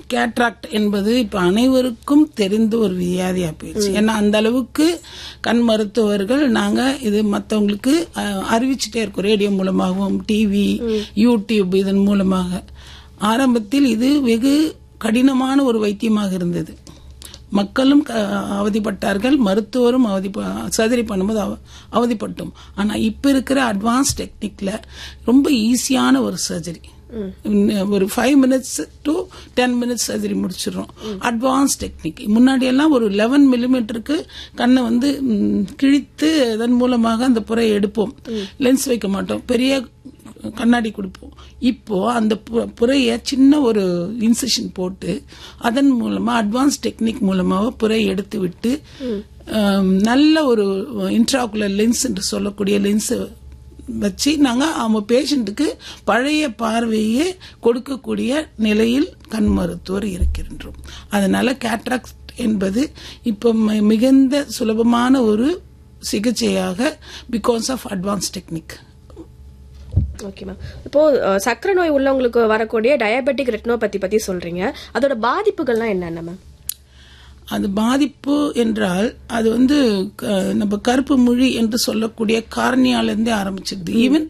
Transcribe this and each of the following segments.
cataract என்பது இப்ப அனைவருக்கும் தெரிந்த ஒரு வியாதியா போயிடுச்சு ஏன்னா அந்த அளவுக்கு கண் மருத்துவர்கள் நாங்க இது மத்தவங்களுக்கு அஹ், அறிவிச்சுட்டே இருக்கோம் ரேடியோ மூலமாகவும் டிவி யூடியூப் இதன் மூலமாக ஆரம்பத்தில் இது வெகு கடினமான ஒரு வைத்தியமாக இருந்தது மக்களும் க- அவதிப்பட்டார்கள் மருத்துவரும் அவதி சர்ஜரி பண்ணும்போது அவ- அவதிப்பட்டோம் ஆனா இப்ப இருக்கிற அட்வான்ஸ் டெக்னிக்ல ரொம்ப ஈஸியான ஒரு சர்ஜரி ஒரு five minutes to ten minutes surgery முடிச்சிடுறோம் அட்வான்ஸ் டெக்னிக் முன்னாடி எல்லாம் ஒரு லெவன் மில்லிமீட்டருக்கு கண்ணை வந்து ம், கிழித்து அதன் மூலமாக அந்த புறையை எடுப்போம் லென்ஸ் வைக்க மாட்டோம் பெரிய கண்ணாடி கொடுப்போம் இப்போ அந்த பு- புறைய சின்ன ஒரு இன்செஷன் போட்டு அதன் மூலமா அட்வான்ஸ் டெக்னிக் மூலமாக புறை எடுத்து விட்டு ஆம், நல்ல ஒரு இன்ட்ராகுலர் லென்ஸ் என்று சொல்லக்கூடிய லென்ஸ் வச்சு நாங்க அவங்க பேஷண்ட்டுக்கு பழைய பார்வையே கொடுக்கக்கூடிய நிலையில் கண் மருத்துவர் இருக்கின்றோம் அதனால கேட்ராக்ட் என்பது இப்போ மி- மிகுந்த சுலபமான ஒரு சிகிச்சையாக because of advance technique okay ma'am இப்போ அஹ், சர்க்கரை நோய் உள்ளவங்களுக்கு வரக்கூடிய டயபெட்டிக் ரெட்டினோபதி பத்தி சொல்றீங்க அதோட பாதிப்புகள்லாம் என்னென்ன மேம் அது பாதிப்பு என்றால் அது வந்து க- நம்ம கருப்பு மொழி என்று சொல்லக்கூடிய காரணியாலேருந்தே ஆரம்பிச்சிருது ஈவன்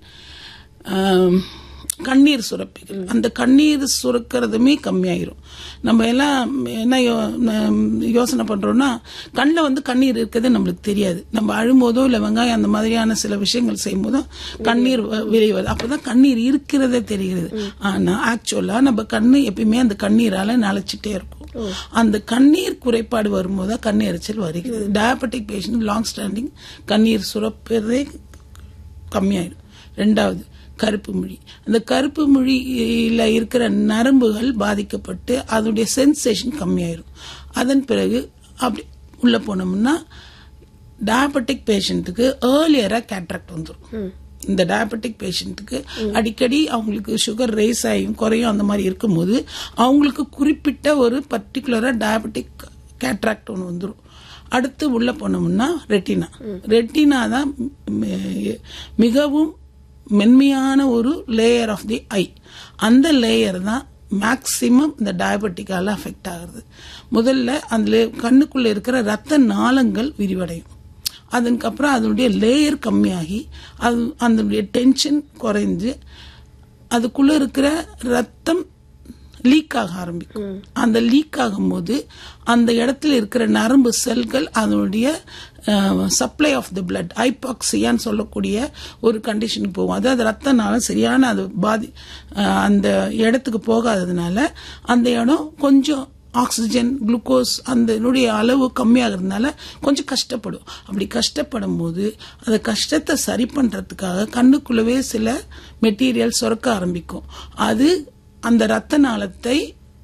கண்ணீர் சுரப்பிகள் அந்த கண்ணீர் சுரக்கிறதுமே கம்மியாயிரும் நம்ம எல்லாம் என்ன யோ- நம் யோசனை பண்றோம்னா கண்ணில் வந்து கண்ணீர் இருக்கிறது நம்மளுக்கு தெரியாது நம்ம அழும்போதோ இல்லை வெங்காயம் அந்த மாதிரியான சில விஷயங்கள் செய்யும்போதோ கண்ணீர் வ- வெளியே அப்பதான் கண்ணீர் இருக்கிறதே தெரிகிறது ஆனா ஆக்சுவலா நம்ம கண்ணு எப்பயுமே அந்த கண்ணீரால நனைச்சிட்டே இருக்கும் அந்த கண்ணீர் குறைபாடு வரும்போது தான் கண் எரிச்சல் வருகிறது டயபெட்டிக் பேஷண்ட் லாங் ஸ்டாண்டிங் கண்ணீர் சுரப்பதே கம்மியாயிடும் ரெண்டாவது கருப்பு மொழி அந்த கருப்பு மொழியில இருக்கிற நரம்புகள் பாதிக்கப்பட்டு அதனுடைய சென்சேஷன் கம்மியாயிரும் அதன் பிறகு அப்படி உள்ள போனோம்னா டயபெட்டிக் பேஷண்ட்டுக்கு ஏர்லியரா கேட்ராக்ட் வந்துடும் இந்த டயபெட்டிக் பேஷண்ட்டுக்கு அடிக்கடி அவங்களுக்கு சுகர் ரைஸ் ஆகியும் குறையும் அந்த மாதிரி இருக்கும்போது அவங்களுக்கு குறிப்பிட்ட ஒரு பர்டிகுலரா டயபெட்டிக் கேட்ராக்ட் ஒன்று வந்துடும் அடுத்து உள்ள போனோம்னா ரெட்டினா ரெட்டினா தான் மி- மிகவும் மென்மையான ஒரு லேயர் ஆஃப் தி ஐ அந்த லேயர் தான் மேக்சிமம் இந்த டயபெட்டிக்கால அஃபெக்ட் ஆகுது முதல்ல அந்த கண்ணுக்குள்ள இருக்கிற ரத்த நாளங்கள் விரிவடையும் அதுக்கப்புறம் அதனுடைய லேயர் கம்மியாகி அது அதனுடைய டென்ஷன் குறைஞ்சு அதுக்குள்ள இருக்கிற ரத்தம் லீக் ஆக ஆரம்பிக்கும் அந்த லீக் ஆகும்போது அந்த இடத்துல இருக்கிற நரம்பு செல்கள் அதனுடைய சப்ளை ஆஃப் த பிளட் ஐபாக்சியான்னு சொல்லக்கூடிய ஒரு கண்டிஷனுக்கு போகும் அதாவது ரத்தனால சரியான அது பாதி அஹ், அந்த இடத்துக்கு போகாததுனால அந்த இடம் கொஞ்சம் ஆக்சிஜன் குளுக்கோஸ் அந்த இதனுடைய அளவு கம்மியாகிறதுனால கொஞ்சம் கஷ்டப்படும் அப்படி கஷ்டப்படும் போது அந்த கஷ்டத்தை சரி பண்றதுக்காக கண்ணுக்குள்ளவே சில மெட்டீரியல் சுரக்க ஆரம்பிக்கும் அது அந்த ரத்த நாளத்தை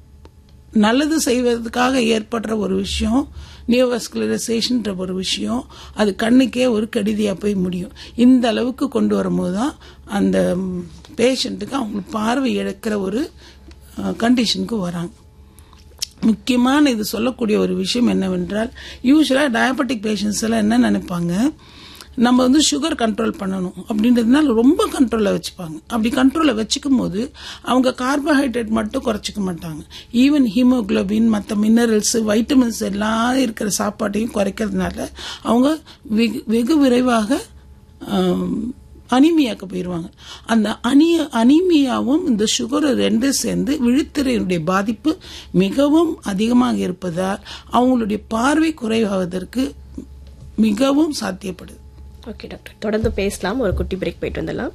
நல்லது செய்வதற்காக ஏற்படுற ஒரு விஷயம் நியோவஸ்குலரைசேஷன்ற ஒரு விஷயம் அது கண்ணுக்கே ஒரு கெடுதியா போய் முடியும் இந்த அளவுக்கு கொண்டு வரும்போது தான் அந்த பேஷண்ட்டுக்கு அவங்களுக்கு பார்வை இழக்கிற ஒரு கண்டிஷனுக்கு வராங்க முக்கியமான இது சொல்லக்கூடிய ஒரு விஷயம் என்னவென்றால் யூஸ்வலா டயபெட்டிக் பேஷண்ட்ஸ் எல்லாம் என்ன நினைப்பாங்க நம்ம வந்து சுகர் கண்ட்ரோல் பண்ணணும் அப்படின்றதுனால ரொம்ப கண்ட்ரோலில் வச்சுப்பாங்க அப்படி கண்ட்ரோலில் வச்சுக்கும் போது அவங்க கார்போஹைட்ரேட் மட்டும் குறைச்சிக்க மாட்டாங்க ஈவன் ஹீமோகுளோபின் மற்ற மினரல்ஸ் வைட்டமின்ஸ் எல்லாம் இருக்கிற சாப்பாட்டையும் குறைக்கிறதுனால அவங்க வெகு வெகு விரைவாக ஆம், அனிமியாக்கு போயிடுவாங்க அந்த அனிய அனிமியாவும் இந்த சுகர் ரெண்டும் சேர்ந்து விழித்திரையினுடைய பாதிப்பு மிகவும் அதிகமாக இருப்பதால் அவங்களுடைய பார்வை குறைவாவதற்கு மிகவும் சாத்தியப்படுது ஓகே டாக்டர் தொடர்ந்து பேசலாம் ஒரு குட்டி பிரேக் போயிட்டு வந்துடலாம்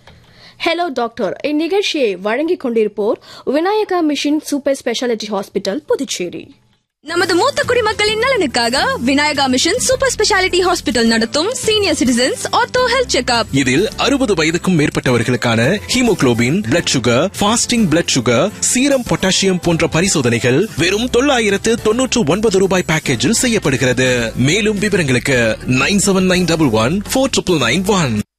ஹலோ டாக்டர் இந்நிகழ்ச்சியை வழங்கிக் கொண்டிருப்போர் Vinayaka mission super speciality hospital Puducherry நமது மூத்த குடிமக்களின் நலனுக்காக Vinayaka mission super speciality hospital நடத்தும் senior citizens ortho health checkup இதில் அறுபது வயதுக்கும் மேற்பட்டவர்களுக்கான haemoglobin blood sugar fasting blood sugar serum potassium போன்ற பரிசோதனைகள் வெறும் தொள்ளாயிரத்து தொன்னூற்று ஒன்பது ரூபாய் பேக்கேஜில் செய்யப்படுகிறது மேலும் விவரங்களுக்கு nine seven nine double one four triple nine one